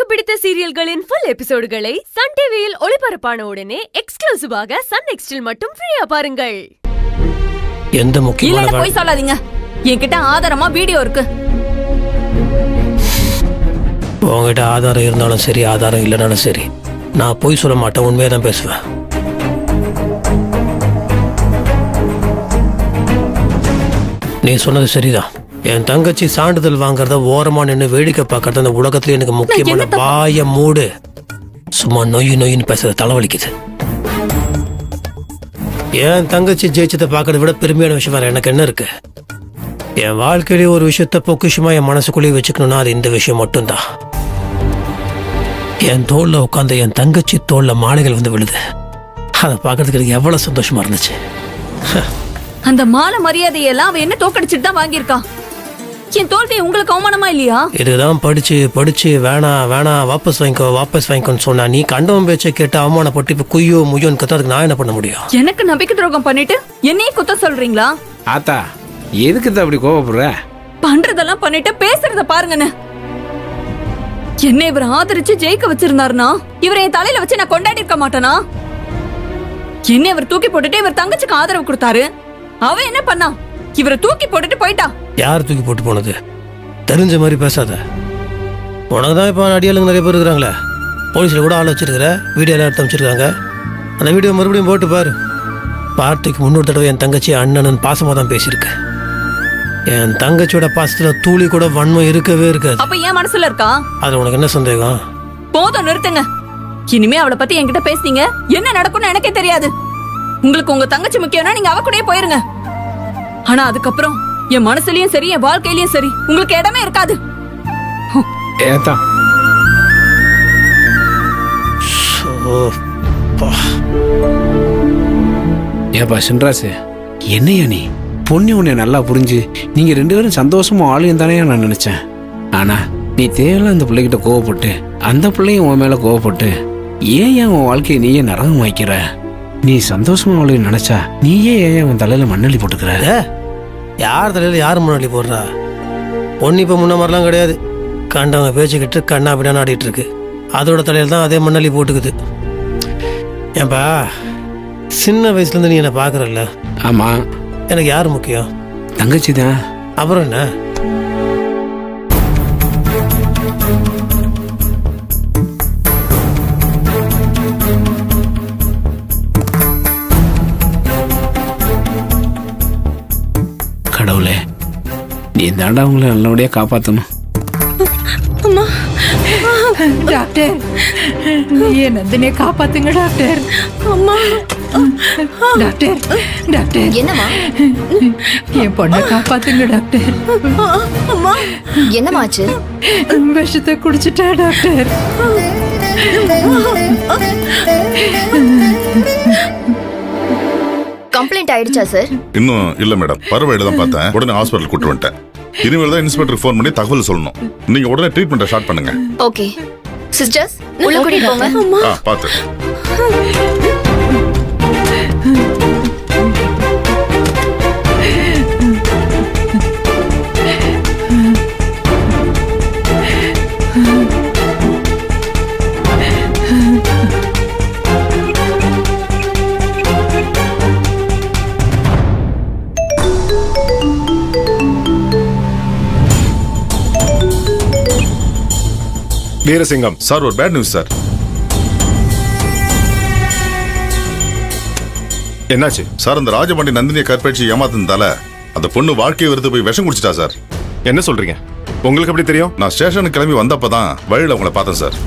பிடித்த சீரியல்களின் full எபிசோடுகளை Sun டிவியில் ஒளிபரப்பான உடனே எக்ஸ்க்ளூசிவாக சன் நெக்ஸ்டில் மட்டும் ஃப்ரீயா பாருங்கள் எந்த முக்கியமான இல்லன்னு வே- போய் சொல்லாதீங்க என்கிட்ட ஆதாரமா வீடியோ இருக்கு உங்ககிட்ட ஆதாரம் இருந்தாலும் சரி ஆதாரம் இல்லைனாலும் சரி நான் பொய் சொல்ல மாட்டேன் உண்மையை தான் பேசுவேன் நீ சொன்னது சரிதான் என் தங்கச்சி சான்றிதழ் வாங்குறத ஓரமா நின்று வேடிக்கை பார்க்கறது அந்த உலகத்துல எனக்கு முக்கியமான என்ன வாய மூடு சும்மா நொய் நொய்னு பேசுறது தலைவலிக்குது என் தங்கச்சி ஜெயிச்சதை பார்க்கறத விட பெருமையான விஷயம் வேற எனக்கு என்ன இருக்கு என் வாழ்க்கையிலே ஒரு விஷயத்த பொக்கிஷமா என் மனசுக்குள்ளேயே வச்சுக்கணும்னா அது இந்த விஷயம் மட்டும்தான் என் தோல்ல உட்காந்து என் தங்கச்சி தோல்ல மாலைகள் வந்து விழுது அதை பார்க்கறதுக்கு எனக்கு எவ்வளவு சந்தோஷமா இருந்துச்சு அந்த மான மரியாதையெல்லாம் அவ என்ன தோக்கடிச்சிட்டு தான் வாங்கியிருக்கா என் தோல்வி உங்களுக்கு அவமானமா இல்லையா இதுதான் படிச்சு படிச்சு வேணாம் வேணாம் வாபஸ் வாங்கிக்கோ வாபஸ் வாங்கிக்கோன்னு சொன்னா நீ கண்டவன் பேச்சை கேட்டு அவமானப்பட்டு இப்போ குய்யோ முய்யோன்னு கத்த அதுக்கு நான் என்ன பண்ண முடியும் எனக்கு நம்பிக்கை துரோகம் பண்ணிட்டு என்னையே குத்த சொல்றீங்களா ஆத்தா எதுக்கு தான் அப்படி கோவப்படுற பண்றதெல்லாம் பண்ணிட்டு பேசுறத பாருங்கண்ணே என்ன இவர் ஆதரிச்சு ஜெயிக்க வச்சிருந்தாருனா இவரை என் தலையில வச்சு நான் கொண்டாடி இருக்க மாட்டேனா என்ன இவர் தூக்கி போட்டுட்டு இவர் தங்கச்சிக்கு ஆதரவு கொடுத்தாரு அவ என்ன பண்ணா இவரை தூக்கி போட்டுட்டு போயிட்டா யார் தூக்கி போட்டு போனது தெரிஞ்ச மாதிரி பேசாத உனக்கு தான் இப்போ அடியாளுங்க நிறைய பேர் இருக்கிறாங்களே போலீஸில் கூட ஆள் வச்சிருக்கிற வீடியோலாம் எடுத்து அமைச்சிருக்காங்க அந்த வீடியோ மறுபடியும் போட்டு பாரு வார்த்தைக்கு முன்னூறு தடவை என் தங்கச்சி அண்ணன் பாசமாக தான் பேசியிருக்கு என் தங்கச்சியோட பாசத்தில் தூளி கூட வன்மம் இருக்கவே இருக்காது அப்ப என் மனசுல இருக்கா அதில் உனக்கு என்ன சந்தேகம் போதும் நிறுத்துங்க இனிமே அவளை பத்தி என்கிட்ட பேசுனீங்க என்ன நடக்கும்னு எனக்கே தெரியாது உங்களுக்கு உங்க தங்கச்சி முக்கியம்னா நீங்க அவ கூடயே போயிருங்க ஆனா அதுக்கப்புறம் என் மனசுலயும் சரி என் வாழ்க்கையிலயும் சரி உங்களுக்கு இடமே இருக்காது ஏத்தா ஓ பா ஏப்பா சின்ராசு என்னையா நீ பொண்ணு உன்னை நல்லா புரிஞ்சு நீங்க ரெண்டு பேரும் சந்தோஷமா ஆளும் தானே நான் நினைச்சேன் ஆனா நீ தேவையில்ல அந்த பிள்ளைகிட்ட கோவப்பட்டு அந்த பிள்ளையும் உன் மேல கோவப்பட்டு ஏன் ஏன் உன் வாழ்க்கையை நீயே நரகம் வைக்கிற நீ சந்தோஷமா அவளுக்கு நினைச்சா நீயே ஏன் உன் தலையில மண்ணள்ளி போட்டுக்கிற ஏ யார் தலையில் யார் முன்னாடி போடுறா பொண்ணு இப்போ முன்ன மாதிரிலாம் கிடையாது கண்டவங்க பேச்சுக்கிட்டு கண்ணா அப்படின்னு ஆடிட்டு இருக்கு அதோட தலையில் தான் அதே மண்ணள்ளி போட்டுக்குது ஏன்பா சின்ன வயசுலேருந்து நீ என்னை பார்க்குறல்ல ஆமா எனக்கு யார் முக்கியம் தங்கச்சி தான் அப்புறம் என்ன கடவுளே நீ தாண்டா அவங்கள நல்லபடியா காப்பாத்தணும் டாக்டர் என் நந்தினியை காப்பாத்துங்க டாக்டர் அம்மா டாக்டர் டாக்டர் என்னம்மா என் பொண்ணை காப்பாத்துங்க டாக்டர் அம்மா என்னமாச்சு விஷத்தை குடிச்சிட்டா டாக்டர் கம்ப்ளைண்ட் ஆயிடுச்சா சார் இன்னும் இல்ல மேடம் பரவாயில்ல தான் பார்த்தேன் உடனே ஹாஸ்பிட்டல் கூட்டு வந்துட்டேன் இனிமேல் தான் இன்ஸ்பெக்டர் ஃபோன் பண்ணி தகவல் சொல்லணும் நீங்க உடனே ட்ரீட்மெண்ட்டை ஸ்டார்ட் பண்ணுங்க ஓகே சிஸ்டர்ஸ் உள்ள கூட்டிட்டு போங்க ஆ பார்த்து வீரசிங்கம் சார் ஒரு பேட் நியூஸ் சார் என்னாச்சு சார் அந்த ராஜபாண்டி நந்தினியை கற்பழிச்சு ஏமாத்தினதால அந்த பொண்ணு வாழ்க்கையை வெறுத்து போய் விஷம் குடிச்சிட்டா சார் என்ன சொல்றீங்க உங்களுக்கு எப்படி தெரியும் நான் ஸ்டேஷனுக்கு கிளம்பி வந்தப்பதான் வழியில உங்களை பார்த்தேன் சார்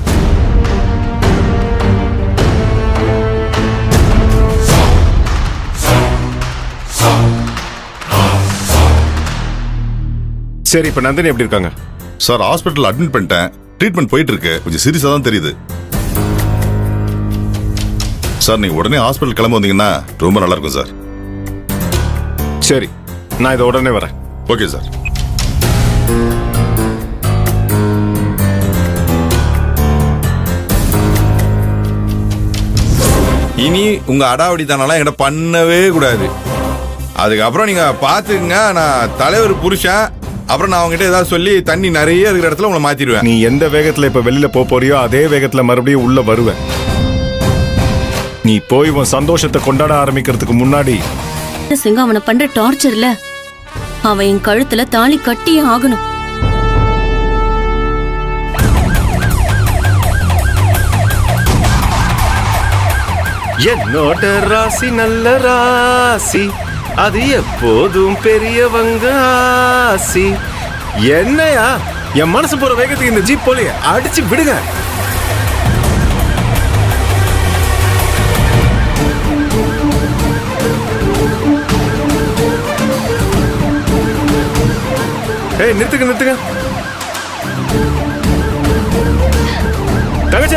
சரி இப்ப நந்தினி எப்படி இருக்காங்க சார் ஹாஸ்பிட்டல் அட்மிட் பண்ணிட்டேன் ட்ரீட்மெண்ட் போயிட்டு இருக்கு கொஞ்சம் சீரியஸா தான் தெரியுது சார் நீங்க உடனே ஹாஸ்பிட்டல் கிளம்ப வந்தீங்கன்னா ரொம்ப நல்லா இருக்கும் சார் சரி நான் இதை உடனே வரேன் ஓகே சார் இனி உங்க அடாவடித்தனம்லாம் என்கிட்ட பண்ணவே கூடாது அதுக்கப்புறம் நீங்க பாத்துக்கங்க நான் தலைவர் புருஷன் அப்புறம் நான் அவங்ககிட்ட ஏதாவது சொல்லி தண்ணி நிறைய இருக்கிற இடத்துல உங்களை மாத்திடுவேன் நீ எந்த வேகத்துல இப்ப வெளியில போப் போறியோ அதே வேகத்துல மறுபடியும் உள்ள வருவ நீ போய் உன் சந்தோஷத்தை கொண்டாட ஆரம்பிக்கிறதுக்கு முன்னாடி சிங்கம் அவனை பண்ற டார்ச்சர்ல அவன் என் கழுத்துல தாலி கட்டியே ஆகணும் என்னோட ராசி நல்ல ராசி அது எப்போதும் பெரியவங்க ஆசி என்னையா என் மனசு போற வேகத்துக்கு இந்த ஜீப் போலியே அடிச்சு விடுங்க ஏய் நிறுத்துங்க நிறுத்துங்க தங்கச்சி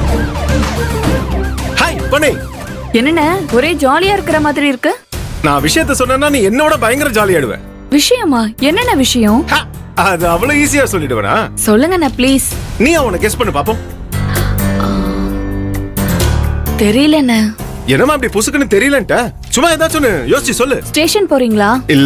ஹாய் பண்ணி என்னண்ணே ஒரே ஜாலியா இருக்கிற மாதிரி இருக்கு நான் விஷயத்த சொன்னேன்னா நீ என்னோட பயங்கர ஜாலி ஆயிடுவேன் விஷயமா என்னென்ன விஷயம் அது அவ்வளவு ஈஸியா சொல்லிடுவேனா சொல்லுங்கண்ணே ப்ளீஸ் நீ அவனை கெஸ் பண்ணு பாப்போம் தெரியலண்ணே என்னமா அப்படி புசுக்குன்னு தெரியலன்ட்ட சும்மா ஏதாச்சும் ஒண்ணு யோசிச்சு சொல்லு ஸ்டேஷன் போறீங்களா இல்ல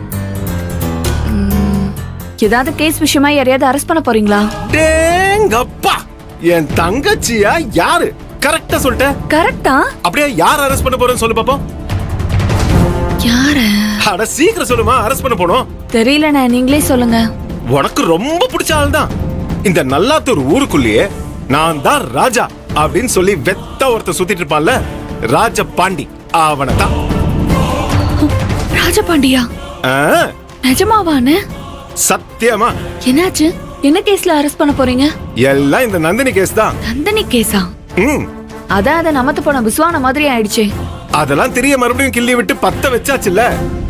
ஏதாவது கேஸ் விஷயமா யாரையாவது அரெஸ்ட் பண்ண போறீங்களா டேங்கப்பா என் தங்கச்சியா யாரு கரெக்டா சொல்லிட்ட கரெக்டா அப்படியே யார் அரெஸ்ட் பண்ண போறேன்னு சொல்லு பாப்போம் யார அட சீக்கிரம் சொல்லுமா அரெஸ்ட் பண்ண போனோம் தெரியலண்ணே நீங்களே சொல்லுங்க உனக்கு ரொம்ப பிடிச்ச ஆள் தான் இந்த நல்லாத்தூர் ஊருக்குள்ளேயே நான் தான் ராஜா அப்படின்னு சொல்லி வெத்த ஒருத்த சுத்திட்டு இருப்பான்ல ராஜ பாண்டி அவனை தான் ராஜபாண்டியா நிஜமாவானு சத்தியமா என்னாச்சு என்ன கேஸ்ல அரெஸ்ட் பண்ண போறீங்க எல்லாம் இந்த நந்தினி கேஸ் தான் நந்தினி கேஸா ம் அதான் அதை நமத்து போன புஸ்வான மாதிரி ஆயிடுச்சே அதெல்லாம் தெரிய மறுபடியும் கிள்ளி விட்டு பத்த வச்சாச்சுல்ல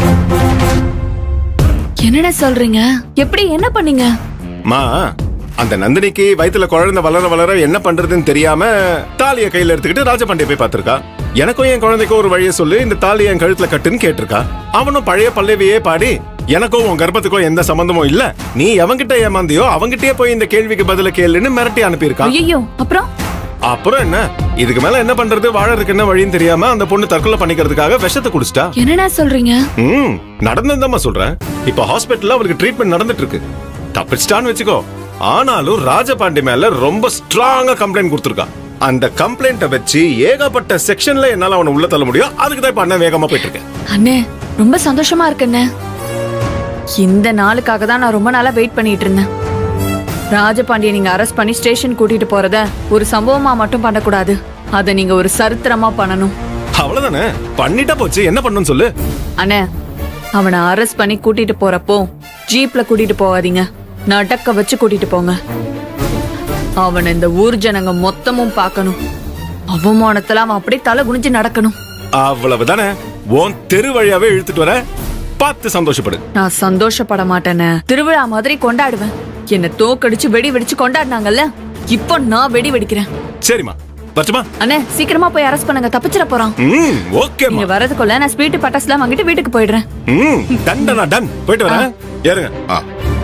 என்னென்ன சொல்றீங்க எப்படி என்ன பண்ணீங்க மா அந்த நந்தினிக்கு வயித்துல குழந்தை வளர வளர என்ன பண்றதுன்னு தெரியாம தாலிய கையில எடுத்துக்கிட்டு ராஜபாண்டிய போய் பார்த்திருக்கா எனக்கும் என் குழந்தைக்கும் ஒரு வழியை சொல்லு இந்த தாலியை என் கழுத்துல கட்டுன்னு கேட்டிருக்கா அவனும் பழைய பல்லவியே பாடி எனக்கும் உன் கர்ப்பத்துக்கும் எந்த சம்பந்தமும் இல்ல நீ எவன்கிட்ட ஏமாந்தியோ அவங்கிட்டயே போய் இந்த கேள்விக்கு பதில கேளுன்னு மிரட்டி அனுப்பியிருக்கான் ஐயோ அப்புறம் அப்புறம் என்ன இதுக்கு மேல என்ன பண்றது வாழறதுக்கு என்ன வழின்னு தெரியாம அந்த பொண்ணு தற்கொலை பண்ணிக்கிறதுக்காக விஷத்தை குடிச்சிட்டா என்னென்ன சொல்றீங்க ம் நடந்ததுதாம்மா சொல்றேன் இப்ப ஹாஸ்பிட்டல்ல அவளுக்கு ட்ரீட்மெண்ட் நடந்துட்டு இருக்கு தப்பிச்சிட்டான்னு வச்சுக்கோ ஆனாலும் ராஜபாண்டி மேல ரொம்ப ஸ்ட்ராங்கா கம்ப்ளைண்ட் கொடுத்துருக்கா அந்த கம்ப்ளைண்ட்டை வச்சு ஏகப்பட்ட செக்ஷன்ல என்னால அவனை உள்ள தள்ள முடியும் அதுக்கு தான் இப்ப அண்ணன் வேகமா போயிட்டு இருக்கேன் அண்ணே ரொம்ப சந்தோஷமா இருக்குண்ணே இந்த நாளுக்காக தான் நான் ரொம்ப நாளா வெயிட் பண்ணிட்டு இருந்தேன் ராஜபாண்டிய நீங்க அரெஸ்ட் பண்ணி ஸ்டேஷன் கூட்டிட்டு போறத ஒரு சம்பவமா மட்டும் பண்ணக்கூடாது அதை நீங்க ஒரு சரித்திரமா பண்ணணும் அவ்வளவுதானே பண்ணிட்டா போச்சு என்ன பண்ணணும்னு சொல்லு அண்ணே அவனை அரெஸ்ட் பண்ணி கூட்டிட்டு போறப்போ ஜீப்ல கூட்டிட்டு போகாதீங்க நடக்க வச்சு கூட்டிட்டு போங்க அவனை இந்த ஊர் ஜனங்க மொத்தமும் பார்க்கணும் அவமானத்துல அவன் அப்படியே தலை குனிஞ்சு நடக்கணும் அவ்வளவுதானே உன் தெரு வழியாவே இழுத்துட்டு வர பார்த்து சந்தோஷப்படு நான் சந்தோஷப்பட மாட்டேனே திருவிழா மாதிரி கொண்டாடுவேன் என்ன தோக்கடிச்சு வெடி வெடிச்சு கொண்டாடினாங்கல்ல இப்போ நான் வெடி வெடிக்கிறேன் சரிம்மா பச்சமா அண்ணே சீக்கிரமா போய் அரெஸ்ட் பண்ணுங்க தப்பிச்சிட போறான் ம் ஓகே நீங்க வரதுக்குள்ள நான் ஸ்வீட்டு பட்டாசுலாம் வாங்கிட்டு வீட்டுக்கு போயிடுறேன் ம் தண்டனா டன் போயிட்டு வரேன் ஏறுங்க ஆ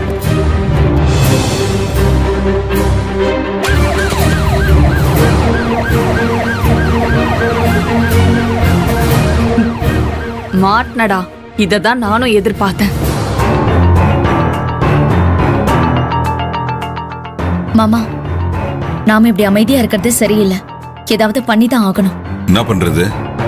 மாட்னடா இததான் நானும் எதிர்பார்த்தேன் மாமா நாம இப்படி அமைதியா இருக்கிறது சரியில்லை ஏதாவது பண்ணி தான் ஆகணும் என்ன பண்றது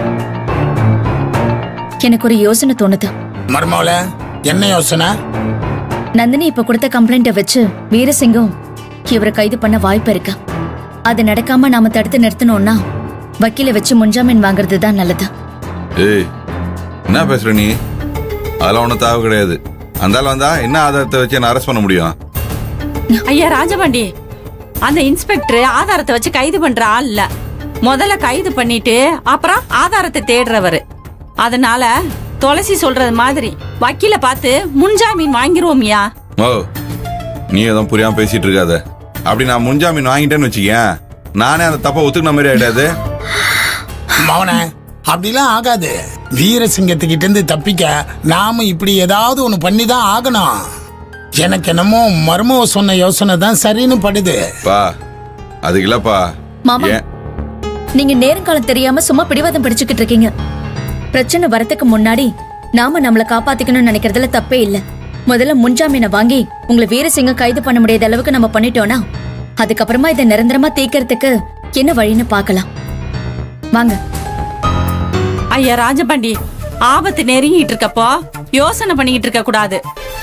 எனக்கு ஒரு யோசனை தோணுது மர்மோல என்ன யோசனை நந்தினி இப்ப கொடுத்த கம்ப்ளைண்ட்டை வச்சு வீரசிங்கம் இவரை கைது பண்ண வாய்ப்பு இருக்கு அது நடக்காம நாம தடுத்து நிறுத்தணும்னா வக்கீல வச்சு முன்ஜாமீன் வாங்குறது தான் நல்லது ஏய் என்ன பேசுற நீ அதெல்லாம் ஒன்றும் தேவை கிடையாது அந்த ஆள் வந்தா என்ன ஆதாரத்தை வச்சு என்ன அரெஸ்ட் பண்ண முடியும் ஐயா ராஜபாண்டி அந்த இன்ஸ்பெக்டர் ஆதாரத்தை வச்சு கைது பண்ற ஆள் இல்ல முதல்ல கைது பண்ணிட்டு அப்புறம் ஆதாரத்தை தேடுறவரு அதனால துளசி சொல்றது மாதிரி வக்கீல பார்த்து முன்ஜாமீன் வாங்கிருவோம்யா ஓ நீ எதுவும் புரியாம பேசிட்டு இருக்காத அப்படி நான் முன்ஜாமீன் வாங்கிட்டேன்னு வச்சுக்கேன் நானே அந்த தப்பை ஒத்துக்கின மாதிரி ஆயிடாது மவன அப்படிலாம் ஆகாது வீரசிங்கத்துக்கிட்ட இருந்து தப்பிக்க நாம இப்படி ஏதாவது ஒண்ணு பண்ணி தான் ஆகணும் எனக்கு என்னமோ மர்மவ சொன்ன யோசனை தான் சரின்னு படுது பா அதுக்கு இல்லப்பா மாமா. ஏன் நீங்க நேரங்காலம் தெரியாம சும்மா பிடிவாதம் பிடிச்சுக்கிட்டு இருக்கீங்க பிரச்சனை வரதுக்கு முன்னாடி நாம நம்மள காப்பாத்திக்கணும்னு நினைக்கிறதுல தப்பே இல்ல முதல்ல முன்ஜாமீனை வாங்கி உங்களை வீரசிங்கம் கைது பண்ண முடியாத அளவுக்கு நம்ம பண்ணிட்டோம்னா அதுக்கப்புறமா இதை நிரந்தரமா தீர்க்கறதுக்கு என்ன வழின்னு பார்க்கலாம் வாங்க ஐயா ராஜபாண்டி ஆபத்து நெருங்கிட்டு இருக்கப்போ யோசனை பண்ணிக்கிட்டு இருக்க கூடாது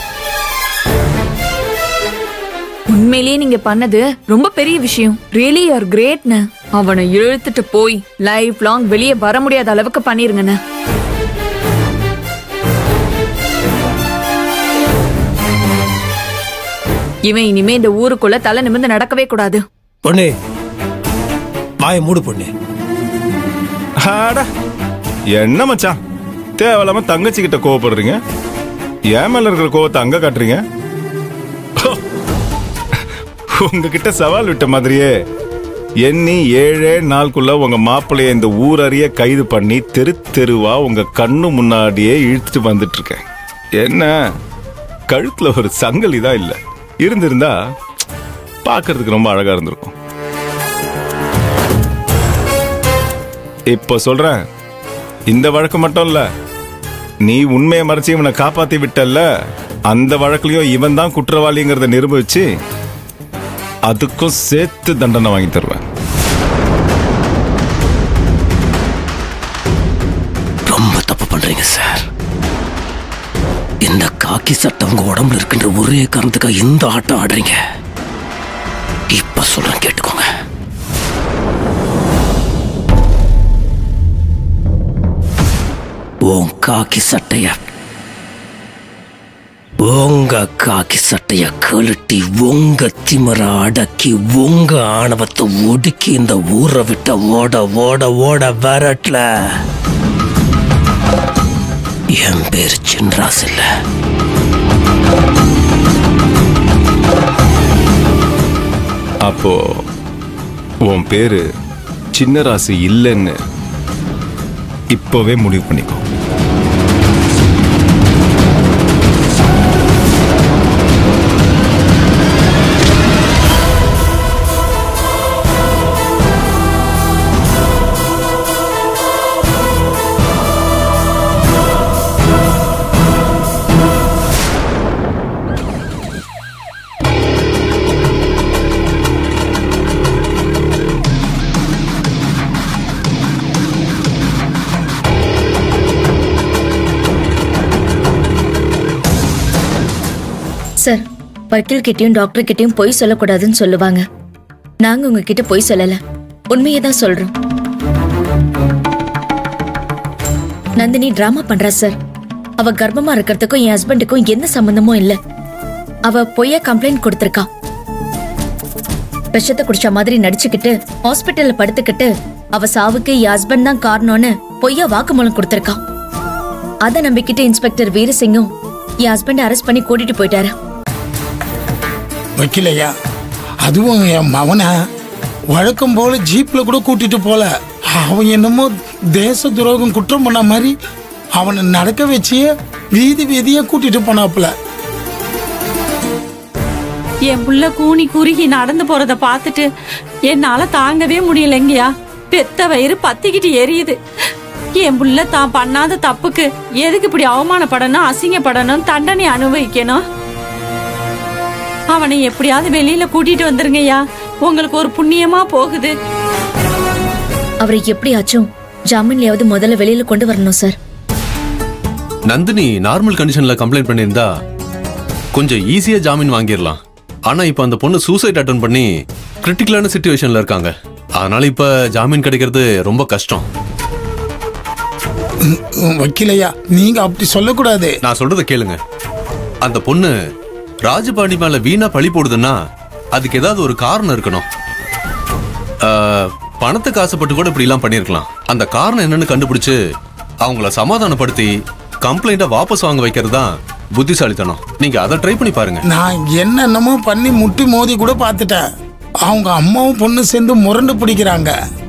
உண்மையிலேயே நீங்க பண்ணது ரொம்ப பெரிய விஷயம் ரியலி ஆர் கிரேட்னு அவனை இழுத்துட்டு போய் லைஃப் லாங் வெளியே வர முடியாத அளவுக்கு பண்ணிருங்கண்ணே இவன் இனிமே இந்த ஊருக்குள்ள தலை நிமிர்ந்து நடக்கவே கூடாது பொண்ணு வாயை மூடு பொண்ணு ஆடா என்ன மச்சான் தேவையில்லாம தங்கச்சி கிட்ட கோவப்படுறீங்க என் மேல இருக்கிற கோவத்தை அங்க காட்டுறீங்க உங்ககிட்ட சவால் விட்ட மாதிரியே எண்ணி ஏழே நாளுக்குள்ள உங்க மாப்பிள்ளைய இந்த ஊரறிய கைது பண்ணி தெரு தெருவா உங்க கண்ணு முன்னாடியே இழுத்துட்டு வந்துட்டு இருக்கேன் என்ன கழுத்துல ஒரு சங்கலி தான் இல்ல இருந்திருந்தா பார்க்கிறதுக்கு ரொம்ப அழகா இருந்திருக்கும் இப்ப சொல்றேன் இந்த வழக்கு மட்டும் இல்ல நீ உண்மையை மறைச்சு இவனை காப்பாத்தி விட்டல்ல அந்த வழக்குலயும் இவன் தான் குற்றவாளிங்கிறத நிரூபிச்சு அதுக்கும் சேர்த்து தண்டனை வாங்கி தருவேன் ரொம்ப தப்பு பண்றீங்க சார் இந்த காக்கி சட்டம் உங்க உடம்புல இருக்கின்ற ஒரே காரணத்துக்காக இந்த ஆட்டம் ஆடுறீங்க இப்ப சொல்றேன் கேட்டுக்கோங்க உன் காக்கி சட்டைய உங்க காக்கி சட்டைய கழட்டி உங்க திமிர அடக்கி உங்க ஆணவத்தை ஒடுக்கி இந்த ஊரை விட்ட ஓட ஓட ஓட வரட்ல என் பேர் சின்ராஸ் இல்ல அப்போ உன் பேரு சின்ன ராசி இல்லைன்னு இப்பவே முடிவு பண்ணிக்கோ சார் வக்கீல் கிட்டயும் டாக்டர் கிட்டயும் பொய் சொல்லக்கூடாதுன்னு சொல்லுவாங்க நாங்க உங்ககிட்ட பொய் சொல்லல உண்மையை தான் சொல்றோம் நந்தினி டிராமா பண்றா சார் அவ கர்ப்பமா இருக்கிறதுக்கும் என் ஹஸ்பண்டுக்கும் எந்த சம்பந்தமும் இல்ல அவ பொய்யா கம்ப்ளைண்ட் கொடுத்திருக்கா விஷத்தை குடிச்ச மாதிரி நடிச்சுக்கிட்டு ஹாஸ்பிட்டல்ல படுத்துக்கிட்டு அவ சாவுக்கு என் ஹஸ்பண்ட் தான் காரணம்னு பொய்யா வாக்குமூலம் கொடுத்திருக்கா அத நம்பிக்கிட்டு இன்ஸ்பெக்டர் வீரசிங்கும் என் ஹஸ்பண்ட் அரெஸ்ட் பண்ணி கூட்டிட்டு போயிட்டாரு வைக்கலையா அதுவும் என் மவனை வழக்கம் போல ஜீப்ல கூட கூட்டிட்டு போல அவன் என்னமோ தேச துரோகம் குற்றம் பண்ண மாதிரி அவனை நடக்க வச்சே வீதி வீதியா கூட்டிட்டு போனாப்புல என் புள்ள கூனி குறுகி நடந்து போறத பார்த்துட்டு என்னால தாங்கவே முடியலைங்கயா பெத்த வயிறு பத்திக்கிட்டு எரியுது என் புள்ள தான் பண்ணாத தப்புக்கு எதுக்கு இப்படி அவமானப்படணும் அசிங்கப்படணும் தண்டனை அனுபவிக்கணும் அவனை எப்படியாவது வெளியில கூட்டிட்டு வந்துருங்கய்யா உங்களுக்கு ஒரு புண்ணியமா போகுது அவரை எப்படியாச்சும் ஜாமீன்லயாவது முதல்ல வெளியில கொண்டு வரணும் சார் நந்தினி நார்மல் கண்டிஷன்ல கம்ப்ளைண்ட் பண்ணியிருந்தா கொஞ்சம் ஈஸியா ஜாமீன் வாங்கிடலாம் ஆனா இப்ப அந்த பொண்ணு சூசைட் அட்டன் பண்ணி கிரிட்டிக்கலான சுச்சுவேஷன்ல இருக்காங்க அதனால இப்ப ஜாமீன் கிடைக்கிறது ரொம்ப கஷ்டம் வைக்கலையா நீங்க அப்படி சொல்லக்கூடாது நான் சொல்றத கேளுங்க அந்த பொண்ணு ராஜபாண்டி மேல வீணா பழி போடுதுன்னா அதுக்கு ஏதாவது ஒரு காரணம் இருக்கணும் ஆஹ், பணத்துக்கு ஆசைப்பட்டு கூட இப்படி எல்லாம் பண்ணிருக்கலாம் அந்த காரணம் என்னன்னு கண்டுபிடிச்சு அவங்கள சமாதானப்படுத்தி கம்ப்ளைண்ட்டை வாபஸ் வாங்க வைக்கிறது தான் புத்திசாலித்தனம் நீங்க அதை ட்ரை பண்ணி பாருங்க நான் என்னென்னமோ பண்ணி முட்டி மோதி கூட பார்த்துட்டேன் அவங்க அம்மாவும் பொண்ணு சேர்ந்து முரண்டு பிடிக்கிறாங்க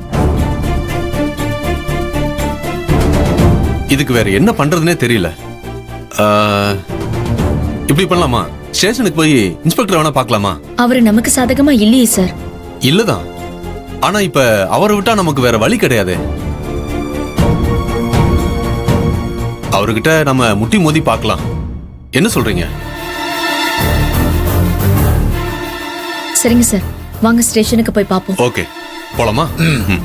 இதுக்கு வேற என்ன பண்றதுனே தெரியல ஆஹ், இப்படி பண்ணலாமா ஸ்டேஷனுக்கு போய் இன்ஸ்பெக்டர் வேணா பார்க்கலாமா அவரு நமக்கு சாதகமா இல்லையே சார் இல்லதான் ஆனா இப்ப அவரை விட்டா நமக்கு வேற வழி கிடையாது அவர்கிட்ட நம்ம முட்டி மோதி பார்க்கலாம் என்ன சொல்றீங்க சரிங்க சார் வாங்க ஸ்டேஷனுக்கு போய் பாப்போம் ஓகே போலாமா ம்.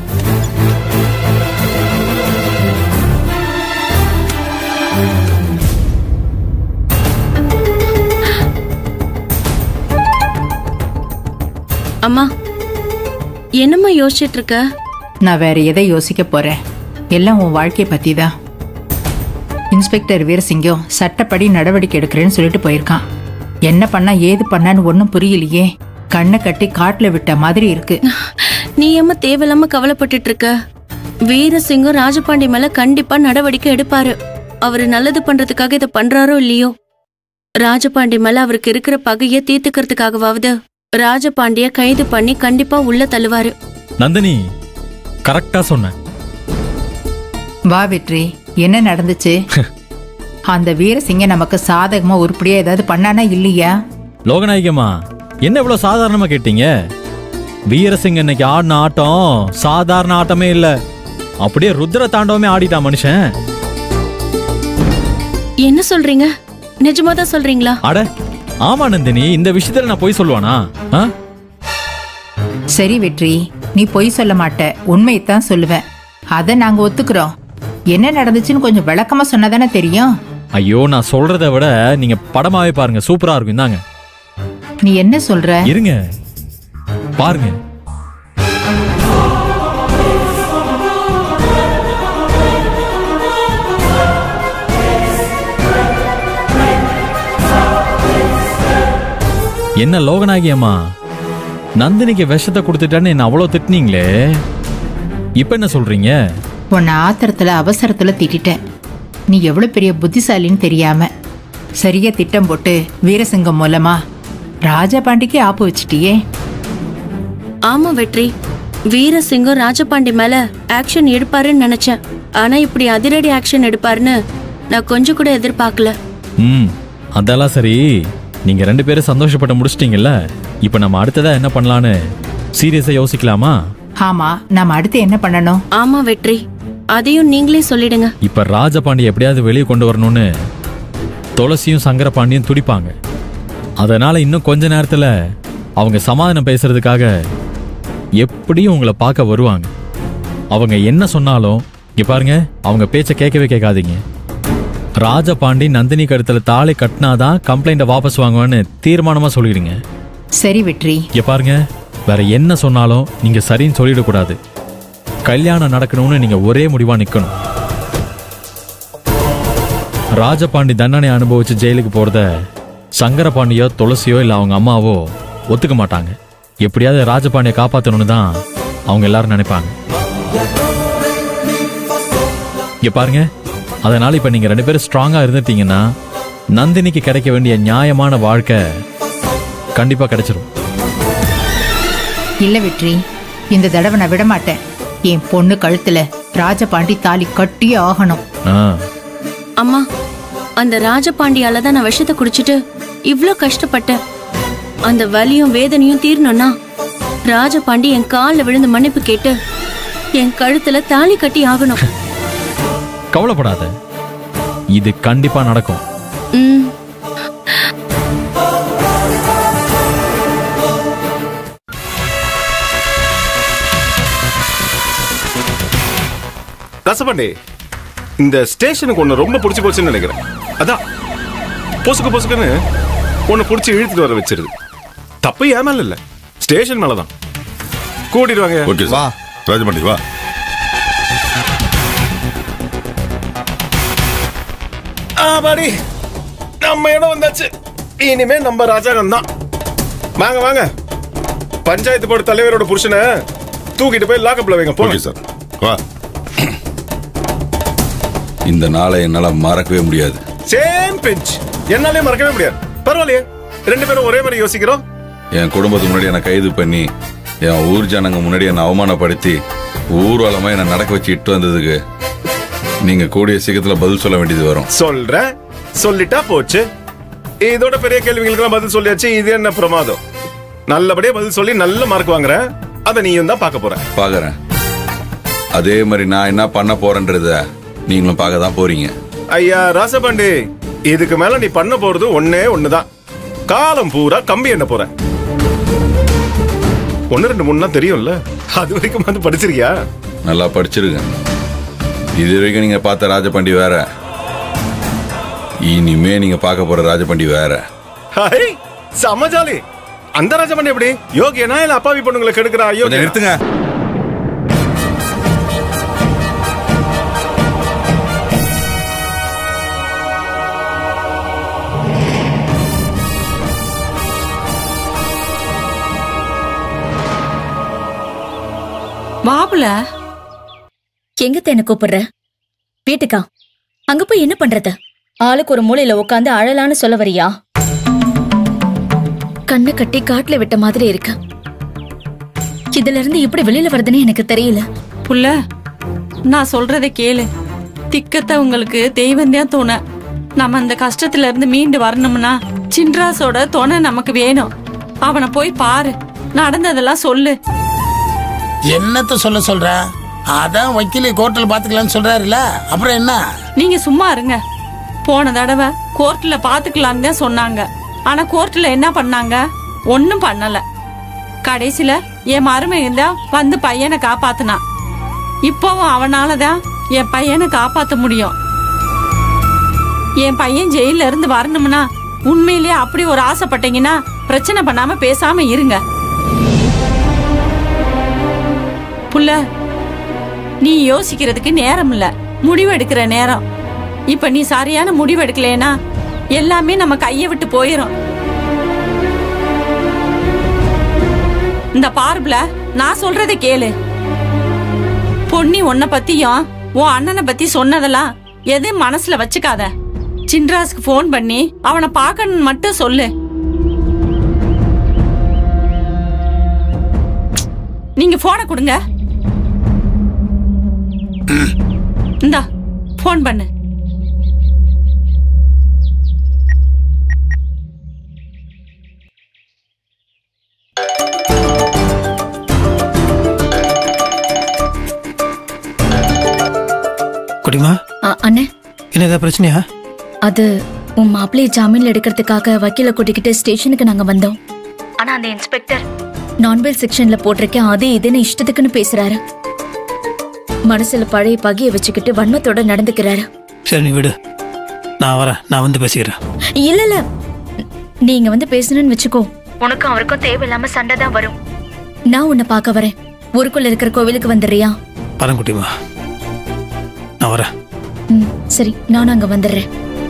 அம்மா என்னம்மா யோசிச்சிட்டு இருக்க நான் வேற எதை யோசிக்க போறேன் எல்லாம் உன் வாழ்க்கையை பத்தி தான் இன்ஸ்பெக்டர் வீரசிங்கம் சட்டப்படி நடவடிக்கை எடுக்கிறேன்னு சொல்லிட்டு போயிருக்கான் என்ன பண்ணா ஏது பண்ணான்னு ஒன்றும் புரியலையே கண்ணை கட்டி காட்டுல விட்ட மாதிரி இருக்கு நீ ஏம்மா தேவையில்லாம கவலைப்பட்டுட்டு இருக்க வீரசிங்கம் ராஜபாண்டி மேல கண்டிப்பா நடவடிக்கை எடுப்பாரு அவரு நல்லது பண்றதுக்காக இதை பண்றாரோ இல்லையோ ராஜபாண்டி மேல அவருக்கு இருக்கிற பகைய தீர்த்துக்கிறதுக்காகவாவது ராஜபாண்டிய கைது பண்ணி கண்டிப்பா உள்ள தள்ளுவாரு நந்தினி கரெக்டா சொன்ன வா வெற்றி என்ன நடந்துச்சு அந்த வீரசிங்க நமக்கு சாதகமா உருப்படியா ஏதாவது பண்ணானா இல்லையா லோகநாயகம்மா என்ன இவ்வளவு சாதாரணமா கேட்டீங்க வீரசிங் இன்னைக்கு ஆடின ஆட்டம் சாதாரண ஆட்டமே இல்ல அப்படியே ருத்ர தாண்டவமே ஆடிட்டான் மனுஷன் என்ன சொல்றீங்க நிஜமா தான் சொல்றீங்களா அட ஆமா நந்தினி இந்த விஷயத்துல நான் போய் சொல்லுவானா ஆ? சரி வெற்றி நீ பொய் சொல்ல மாட்ட உண்மையைத்தான் சொல்லுவேன் அதை நாங்க ஒத்துக்கிறோம் என்ன நடந்துச்சுன்னு கொஞ்சம் விளக்கமா சொன்னதானே தெரியும் ஐயோ நான் சொல்றதை விட நீங்க படமாவே பாருங்க சூப்பரா இருக்கும் இந்தாங்க நீ என்ன சொல்ற இருங்க பாருங்க என்ன லோகநாயகி அம்மா நந்தினிக்கு விஷத்தை கொடுத்துட்டான்னு என்ன அவ்வளோ திட்டினீங்களே இப்ப என்ன சொல்றீங்க உன்னை ஆத்திரத்துல அவசரத்துல திட்டிட்டேன் நீ எவ்வளவு பெரிய புத்திசாலின்னு தெரியாம சரியா திட்டம் போட்டு வீரசிங்கம் மூலமா ராஜபாண்டிக்கு ஆப்பு வச்சிட்டியே ஆமா வெற்றி வீரசிங்கம் ராஜபாண்டி மேல ஆக்ஷன் எடுப்பாருன்னு நினைச்சேன் ஆனா இப்படி அதிரடி ஆக்ஷன் எடுப்பாருன்னு நான் கொஞ்சம் கூட எதிர்பார்க்கல ம் அதெல்லாம் சரி நீங்க ரெண்டு பேரும் சந்தோஷப்பட்டு முடிச்சிட்டீங்கல்ல இப்போ நம்ம அடுத்ததா என்ன பண்ணலான்னு சீரியஸா யோசிக்கலாமா ஆமா நாம அடுத்து என்ன பண்ணணும் ஆமா வெற்றி அதையும் நீங்களே சொல்லிடுங்க இப்ப ராஜபாண்டி எப்படியாவது வெளியே கொண்டு வரணும்னு துளசியும் சங்கரபாண்டியும் துடிப்பாங்க அதனால இன்னும் கொஞ்ச நேரத்துல அவங்க சமாதானம் பேசுறதுக்காக எப்படியும் உங்களை பார்க்க வருவாங்க அவங்க என்ன சொன்னாலும் இங்க பாருங்க அவங்க பேச்ச கேட்கவே கேட்காதீங்க ராஜபாண்டி நந்தினி கழுத்துல தாலி கட்டினாதான் கம்ப்ளைண்ட்டை வாபஸ் வாங்குவான்னு தீர்மானமா சொல்லிடுங்க சரி வெற்றி இங்க பாருங்க வேற என்ன சொன்னாலும் நீங்க சரின்னு சொல்லிடக்கூடாது கல்யாணம் நடக்கணும்னு நீங்க ஒரே முடிவா நிக்கணும் ராஜபாண்டி தண்டனை அனுபவிச்சு ஜெயிலுக்கு போறத சங்கரபாண்டியோ துளசியோ இல்ல அவங்க அம்மாவோ ஒத்துக்க மாட்டாங்க எப்படியாவது ராஜபாண்டியை காப்பாத்தணும்னு தான் அவங்க எல்லாரும் நினைப்பாங்க இங்க பாருங்க அதனால இப்ப நீங்க ரெண்டு பேரும் ஸ்ட்ராங்கா இருந்துட்டீங்கன்னா நந்தினிக்கு கிடைக்க வேண்டிய நியாயமான வாழ்க்கை கண்டிப்பா கிடைச்சிரும் இல்ல வெற்றி இந்த தடவை நான் விட மாட்டேன் என் பொண்ணு கழுத்துல ராஜபாண்டி தாலி கட்டியே ஆகணும் ஆ அம்மா அந்த ராஜபாண்டியால தான் நான் விஷத்தை குடிச்சிட்டு இவ்ளோ கஷ்டப்பட்டேன் அந்த வலியும் வேதனையும் தீரணும்னா ராஜபாண்டி என் காலில் விழுந்து மன்னிப்பு கேட்டு என் கழுத்துல தாலி கட்டி ஆகணும் கவலைப்படாத இது கண்டிப்பா நடக்கும் ம் ரசபாண்டி இந்த ஸ்டேஷனுக்கு ஒன்று ரொம்ப பிடிச்சி போச்சுன்னு நினைக்கிறேன் அதான் பொசுக்கு பொசுக்குன்னு ஒன்று பிடிச்சி இழுத்துட்டு வர வச்சிருது தப்பு ஏன் மேல இல்ல ஸ்டேஷன் மேலதான் கூட்டிட்டு வாங்க ஓகே வா ராஜபாண்டி வா ஆ பாடி நம்ம இடம் வந்தாச்சு இனிமே நம்ம ராஜாங்கம் தான் வாங்க வாங்க பஞ்சாயத்து போர்டு தலைவரோட புருஷனை தூக்கிட்டு போய் லாக்கப்ல வைங்க போங்க சார் வா இந்த நாளை என்னால மறக்கவே முடியாது சேம் பெஞ்ச் என்னாலே மறக்கவே முடியாது பரவாயில்லையே ரெண்டு பேரும் ஒரே மாதிரி யோசிக்கிறோம் என் குடும்பத்துக்கு முன்னாடி என்னை கைது பண்ணி என் ஊர் ஜனங்க முன்னாடி என்னை அவமானப்படுத்தி ஊர்வலமா என்னை நடக்க வச்சு இட்டு வந்ததுக்கு நீங்க கூடிய சீக்கிரத்துல பதில் சொல்ல வேண்டியது வரும் சொல்றேன் சொல்லிட்டா போச்சு இதோட பெரிய கேள்விகளுக்கெல்லாம் பதில் சொல்லியாச்சு இது என்ன பிரமாதம் நல்லபடியா பதில் சொல்லி நல்ல மார்க் வாங்குறேன் அதை நீயும் தான் பார்க்க போற பாக்குறேன் அதே மாதிரி நான் என்ன பண்ண போறேன்றத நீங்களும் பார்க்க தான் போறீங்க ஐயா ராசபாண்டி இதுக்கு மேல நீ பண்ண போறது ஒன்னே ஒண்ணுதான் காலம் பூரா கம்பி என்ன போற ஒன்னு ரெண்டு மூணுனா தெரியும்ல அது வரைக்கும் வந்து படிச்சிருக்கியா நல்லா படிச்சிருக்கேன் இது வரைக்கும் நீங்க பார்த்த ராஜபாண்டி வேற இனிமே நீங்க பார்க்க போற ராஜபாண்டி வேற ஹாய் சமஜாலி அந்த ராஜமணி எப்படி யோகியனா இல்ல அப்பாவி பொண்ணுங்களை கெடுக்கிறா கொஞ்சம் யோகியா நிறுத்துங்க மாப்பிள எங்க என்ன கூப்பிடுற வீட்டுக்கா அங்க போய் என்ன பண்றது ஆளுக்கு ஒரு மூலையில உட்காந்து அழலான்னு சொல்ல வரியா கண்ணை கட்டி காட்டுல விட்ட மாதிரி இருக்கு இதுல இருந்து எப்படி வெளியில வருதுன்னு எனக்கு தெரியல புள்ள நான் சொல்றத கேளு திக்கத்த உங்களுக்கு தெய்வம் தான் துணை நம்ம அந்த கஷ்டத்துல இருந்து மீண்டு வரணும்னா சின்ராஸோட துணை நமக்கு வேணும் அவனை போய் பாரு நடந்ததெல்லாம் சொல்லு என்னத்த சொல்ல சொல்ற அதான் வக்கீல் கோர்ட்டில் பார்த்துக்கலாம்னு சொல்றாருல அப்புறம் என்ன நீங்க சும்மா இருங்க போன தடவை கோர்ட்ல பாத்துக்கலாம்னு தான் சொன்னாங்க ஆனா கோர்ட்ல என்ன பண்ணாங்க ஒண்ணும் பண்ணல கடைசில என் மருமகன் தான் வந்து பையனை காப்பாத்துனான் இப்போவும் அவனால தான் என் பையனை காப்பாத்த முடியும் என் பையன் ஜெயில இருந்து வரணும்னா உண்மையிலேயே அப்படி ஒரு ஆசைப்பட்டீங்கன்னா பிரச்சனை பண்ணாம பேசாம இருங்க புள்ள நீ யோசிக்கிறதுக்கு நேரம் இல்ல முடிவெடுக்கிற நேரம் இப்ப நீ சரியான முடிவெடுக்கலைனா எல்லாமே நம்ம கையை விட்டு போயிரும் இந்த பார்புல நான் சொல்றதை கேளு பொன்னி உன்னை பத்தியும் உன் அண்ணனை பத்தி சொன்னதெல்லாம் எதையும் மனசுல வச்சுக்காத சின்ராஸ்க்கு ஃபோன் பண்ணி அவனை பார்க்கணும்னு மட்டும் சொல்லு நீங்க போனை கொடுங்க இந்தா ஃபோன் பண்ணு குடிமா அ- அண்ணே என்ன ஏதாவது பிரச்சனையா அது உன் மாப்பிள்ளைய ஜாமீன்ல எடுக்கிறதுக்காக வக்கீல கூட்டிக்கிட்டு ஸ்டேஷனுக்கு நாங்க வந்தோம் ஆனா அந்த இன்ஸ்பெக்டர் நான்வெல் செக்ஷன்ல போட்டிருக்கேன் அது இதுன்னு இஷ்டத்துக்குன்னு பேசுறாரு மனசுல பழைய பகைய வச்சுக்கிட்டு வன்மத்தோட நடந்துக்கிறாரு சரி நீ விடு நான் வரேன் நான் வந்து பேசிக்கிறேன் இல்ல இல்ல நீங்க வந்து பேசணும்னு வச்சுக்கோ உனக்கும் அவருக்கும் தேவையில்லாம சண்டை தான் வரும் நான் உன்னை பார்க்க வரேன் ஊருக்குள்ள இருக்கிற கோவிலுக்கு வந்துடுறியா வரேன் குட்டிமா நான் வரேன் ம் சரி நானும் அங்க வந்துடுறேன்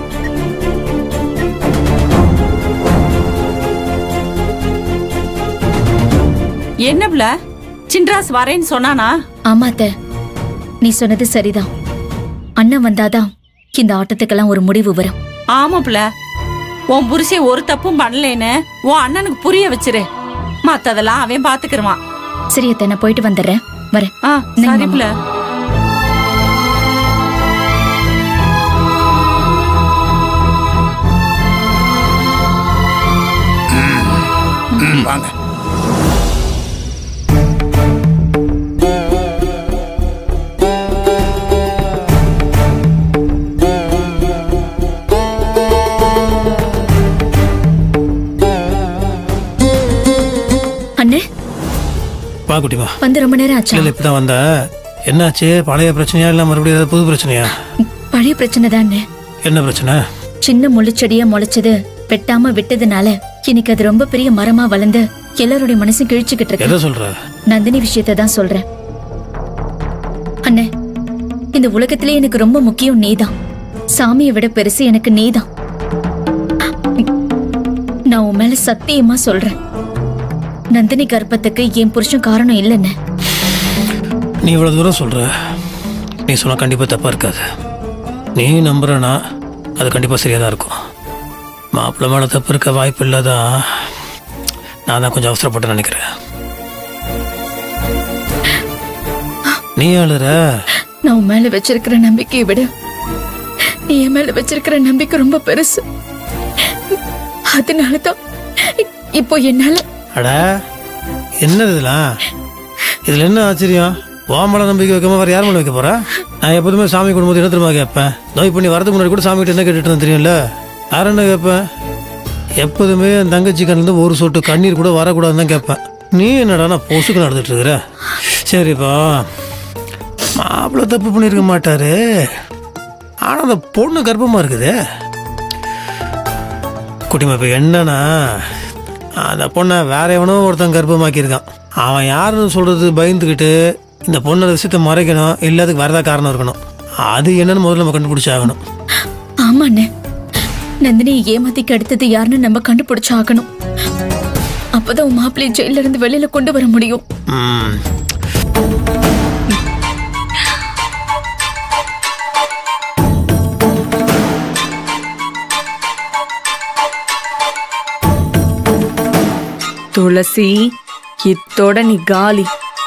என்ன புள்ள சின்ராஸ் வரேன்னு சொன்னானா ஆமா அத்தை நீ சொன்னது சரிதான் அண்ணன் வந்தாதான் இந்த ஆட்டத்துக்கெல்லாம் ஒரு முடிவு வரும் ஆமா புள்ள உன் புருஷன் ஒரு தப்பும் பண்ணலேன்னு உன் அண்ணனுக்கு புரிய வச்சிரு மத்ததெல்லாம் அவன் பாத்துக்கிருவான் சரி அத்தை நான் போயிட்டு வந்துடுறேன் வரேன் ஆ இந்தாங்க சரி மாமா. புள்ள ம், வாங்க அண்ணே வா குட்டிமா வந்து ரொம்ப நேரம் ஆச்சா இல்லை இப்போ தான் வந்தேன் என்னாச்சு பழைய பிரச்சனையா இல்லை மறுபடியும் ஏதாவது புது பிரச்சனையா பழைய பிரச்சனை தான் அண்ணே என்ன பிரச்சனை சின்ன முள்ளுச்செடியா முளைச்சது வெட்டாம விட்டதுனால இன்னைக்கு அது ரொம்ப பெரிய மரமா வளர்ந்து எல்லாருடைய மனசும் கிழிச்சுக்கிட்டு எதை இருக்கு சொல்ற நந்தினி விஷயத்தை தான் சொல்றேன் அண்ணே இந்த உலகத்திலே எனக்கு ரொம்ப முக்கியம் நீதான் சாமியை விட பெருசு எனக்கு நீதான் நான் உன் மேல சத்தியமா சொல்றேன் நந்தினி கர்ப்பத்துக்கு என் புருஷன் காரணம் இல்லைன்னு நீ இவ்வளோ தூரம் சொல்ற நீ சொன்னா கண்டிப்பாக தப்பாக இருக்காது நீ நம்புறனா அது கண்டிப்பாக சரியாக தான் இருக்கும் மாப்பிள்ளை மேலே தப்பு இருக்க வாய்ப்பு இல்லாதான் நான் தான் கொஞ்சம் அவசரப்பட்டு நினைக்கிறேன் நீ அழுற நான் உன் மேல வச்சிருக்கிற நம்பிக்கையை விட நீ என் மேல வச்சிருக்கிற நம்பிக்கை ரொம்ப பெருசு அதனாலதான் இப்போ என்னால அட என்னது இதெல்லாம் இதில் என்ன ஆச்சரியம் ஓமலை நம்பிக்கை வைக்காம வேறு யார் மேலே வைக்க போறா நான் எப்போதுமே சாமி குடும்பத்தை என்ன திரும்ப கேட்பேன் நோய் பண்ணி வரதுக்கு முன்னாடி கூட சாமி கிட்ட என்ன கேட்டுட்டு இருந்தேன் தெரியும்ல யார் என்ன கேட்பேன் எப்போதுமே என் தங்கச்சி கண்ணிலேருந்து ஒரு சொட்டு கண்ணீர் கூட வரக்கூடாதுன்னு தான் கேட்பேன் நீ என்னடா நான் பொசுக்கு நடந்துட்டு இருக்கிற சரிப்பா மாப்பிள்ளை தப்பு பண்ணியிருக்க மாட்டாரு ஆனால் அந்த பொண்ணு கர்ப்பமாக இருக்குது குட்டிமா இப்போ என்னன்னா அந்த பொண்ணை வேற எவனோ ஒருத்தன் கர்ப்பமாக்கியிருக்கான் அவன் யாருன்னு சொல்றது பயந்துக்கிட்டு இந்த பொண்ணோட விஷயத்தை மறைக்கணும் இல்லாததுக்கு வரதா காரணம் இருக்கணும் அது என்னன்னு முதல்ல நம்ம கண்டுபிடிச்சாகணும் ஆமாண்ணே நந்தினியை ஏமாத்திக்கு அடுத்தது யாருன்னு நம்ம கண்டுபிடிச்சு ஆகணும் அப்பதான் உன் மாப்பிள்ளையை ஜெயில இருந்து வெளியில கொண்டு வர முடியும் ம் துளசி இத்தோட நீ காலி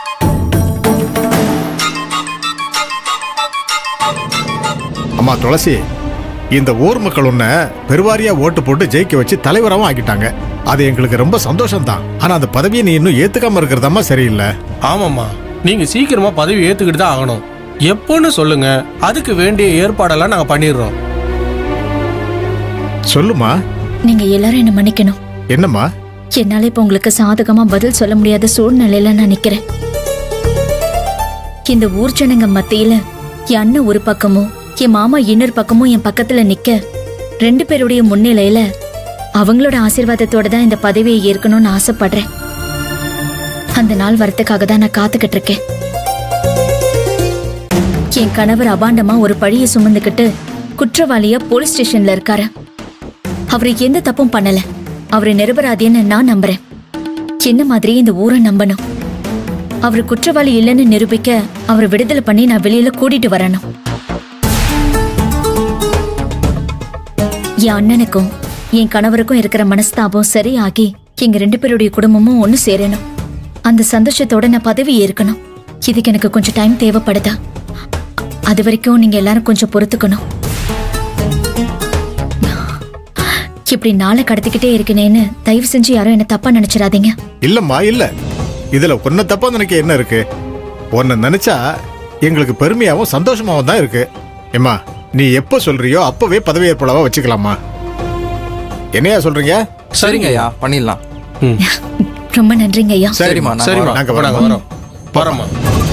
அம்மா துளசி இந்த ஊர் மக்கள் உன்னை பெருவாரியா ஓட்டு போட்டு ஜெயிக்க வச்சு தலைவராகவும் ஆக்கிட்டாங்க அது எங்களுக்கு ரொம்ப சந்தோஷம் தான் ஆனா அந்த பதவியை நீ இன்னும் ஏத்துக்காம இருக்கிறதாம்மா சரியில்லை ஆமாம்மா நீங்க சீக்கிரமா பதவி ஏத்துக்கிட்டு தான் ஆகணும் எப்போன்னு சொல்லுங்க அதுக்கு வேண்டிய ஏற்பாடெல்லாம் நாங்க பண்ணிடுறோம் சொல்லுமா நீங்க எல்லாரும் என்ன மன்னிக்கணும் என்னம்மா என்னால இப்ப உங்களுக்கு சாதகமா பதில் சொல்ல முடியாத சூழ்நிலையில நான் நிக்கிறேன் இந்த ஊர் ஜனங்க மத்தியில என் அண்ணன் ஒரு பக்கமும் என் மாமா இன்னொரு பக்கமும் என் பக்கத்துல நிக்க ரெண்டு பேருடைய முன்னிலையில அவங்களோட ஆசீர்வாதத்தோட தான் இந்த பதவியை ஏற்கணும்னு ஆசைப்படுறேன் அந்த நாள் வரத்துக்காக தான் நான் காத்துக்கிட்டு இருக்கேன் என் கணவர் அபாண்டமா ஒரு பழிய சுமந்துக்கிட்டு குற்றவாளியா போலீஸ் ஸ்டேஷன்ல இருக்காரு அவரு எந்த தப்பும் பண்ணல அவரு நிரபராதின்னு நான் நம்புறேன் என்ன மாதிரி இந்த ஊரை நம்பணும் அவர் குற்றவாளி இல்லைன்னு நிரூபிக்க அவரை விடுதலை பண்ணி நான் வெளியில கூட்டிட்டு வரணும் என் அண்ணனுக்கும் என் கணவருக்கும் இருக்கிற மனஸ்தாபம் சரியாகி எங்க ரெண்டு பேருடைய குடும்பமும் ஒண்ணு சேரணும் அந்த சந்தோஷத்தோட நான் பதவி ஏற்கணும் இதுக்கு எனக்கு கொஞ்சம் டைம் தேவைப்படுதா அது வரைக்கும் நீங்க எல்லாரும் கொஞ்சம் பொறுத்துக்கணும் இப்படி நாளை கடத்திக்கிட்டே இருக்கனேன்னு தயவு செஞ்சு யாரும் என்ன தப்பா நினைச்சிடாதீங்க இல்லம்மா இல்ல இதுல உன்னை தப்பா நினைக்க என்ன இருக்கு உன்னை நினைச்சா எங்களுக்கு பெருமையாவும் சந்தோஷமாவும் தான் இருக்கு ஏம்மா நீ எப்போ சொல்றியோ அப்பவே பதவி ஏற்பளவா வச்சுக்கலாமா என்னையா சொல்றீங்க சரிங்க ஐயா பண்ணிடலாம் ரொம்ப நன்றிங்க ஐயா சரிம்மா நாங்க சரிம்மா வரோம். நாங்க நாங்க வரோம் வரோம் வரோம்மா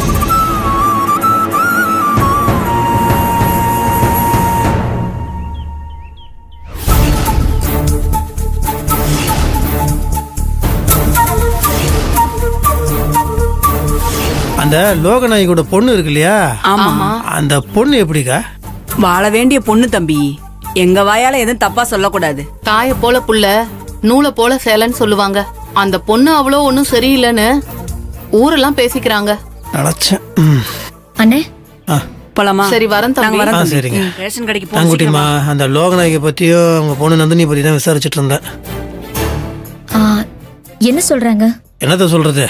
அந்த லோகநாயகோட பொண்ணு இருக்கு இல்லையா ஆமா. அந்த பொண்ணு எப்படிக்கா வாழ வேண்டிய பொண்ணு தம்பி எங்க வாயால எதுவும் தப்பா சொல்லக்கூடாது தாய போல புள்ள நூலை போல சேலைன்னு சொல்லுவாங்க அந்த பொண்ணு அவ்வளோ ஒன்றும் சரியில்லைன்னு ஊரெல்லாம் பேசிக்கிறாங்க நினச்சேன் அண்ணே போலாமா சரி வரேன் தம்பி நாங்க வரோம் ஆ, தம்பி. சரிங்க. ம், ரேஷன் கடைக்கு போ தங்குட்டிமா அந்த லோகநாயகை பற்றியோ அவங்க பொண்ணு நந்தினி பற்றி தான் விசாரிச்சுட்டு இருந்தேன் ஆ, என்ன சொல்றாங்க என்னத்த சொல்றது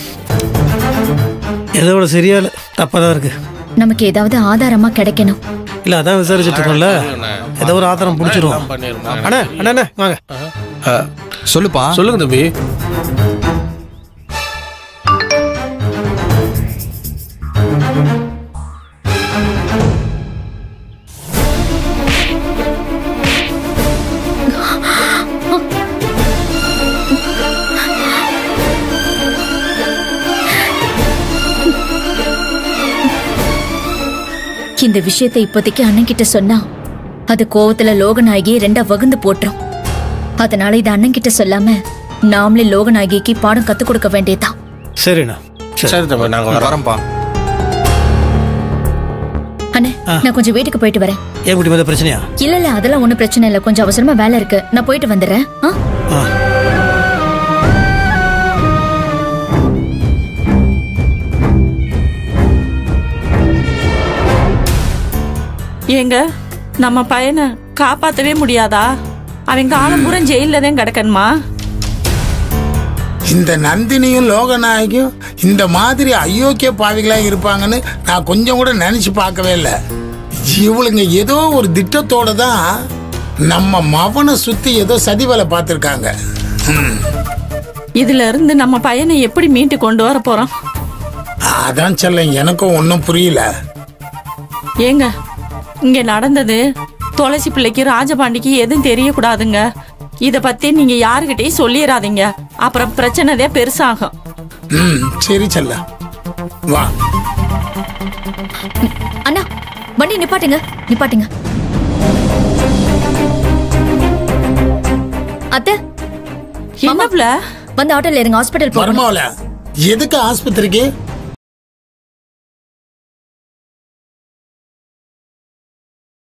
எதோட சரியா இல்லை தப்பாக தான் இருக்கு நமக்கு ஏதாவது ஆதாரமா கிடைக்கணும் இல்லை அதான் விசாரிச்சுட்டு இருக்கோம்ல ஏதோ ஒரு ஆதாரம் பிடிச்சிருவோம் அண்ணா அண்ணா அண்ணா வாங்க சொல்லுப்பா சொல்லுங்க தம்பி இந்த விஷயத்தை இப்போதைக்கு அண்ணன் கிட்ட சொன்னா அது கோவத்துல லோகநாயகியை ரெண்டா வகுந்து போட்டுரும் அதனால இதை அண்ணன் கிட்ட சொல்லாம நாமளே லோகநாயகிக்கு பாடம் கத்து கொடுக்க வேண்டியதுதான் சரிண்ணா சரி தம்பி நாங்க வரோம் வரேன்ப்பா அண்ணே நான் கொஞ்சம் வீட்டுக்கு போயிட்டு வரேன் ஏன் குட்டி மேலே பிரச்சனையா இல்ல இல்ல அதெல்லாம் ஒண்ணும் பிரச்சனை இல்ல கொஞ்சம் அவசரமா வேலை இருக்கு நான் போயிட்டு வந்துடுறேன் ஆ? ஏங்க நம்ம பையனை காப்பாத்தவே முடியாதா அவன் காலம் பூரா ஜெயில தான் கிடக்கணுமா இந்த நந்தினியும் லோகநாயகியும் இந்த மாதிரி அயோக்கிய பாவிகளா இருப்பாங்கன்னு நான் கொஞ்சம் கூட நினைச்சு பார்க்கவே இல்லை இவளுங்க ஏதோ ஒரு திட்டத்தோட தான் நம்ம மவனை சுத்தி ஏதோ சதி வேலை பார்த்துருக்காங்க இதுல இருந்து நம்ம பையனை எப்படி மீட்டு கொண்டு வர போறோம் அதான் செல்லம் எனக்கும் ஒன்றும் புரியல ஏங்க இங்க நடந்தது துளசி பிள்ளைக்கு ராஜபாண்டிக்கு எதுவும் தெரியக்கூடாதுங்க இத பத்தி நீங்க யாருகிட்டயும் சொல்லிடாதீங்க அப்புறம் பிரச்சனைதே பெருசாகும் ம் சரி செல்ல வா அண்ணா வண்டி நிப்பாட்டுங்க நிப்பாட்டுங்க அத்தை என்னப்ல வந்து ஆட்டோல இருங்க ஹாஸ்பிட்டல் போகணும் மருமவள எதுக்கு ஆஸ்பத்திரிக்கு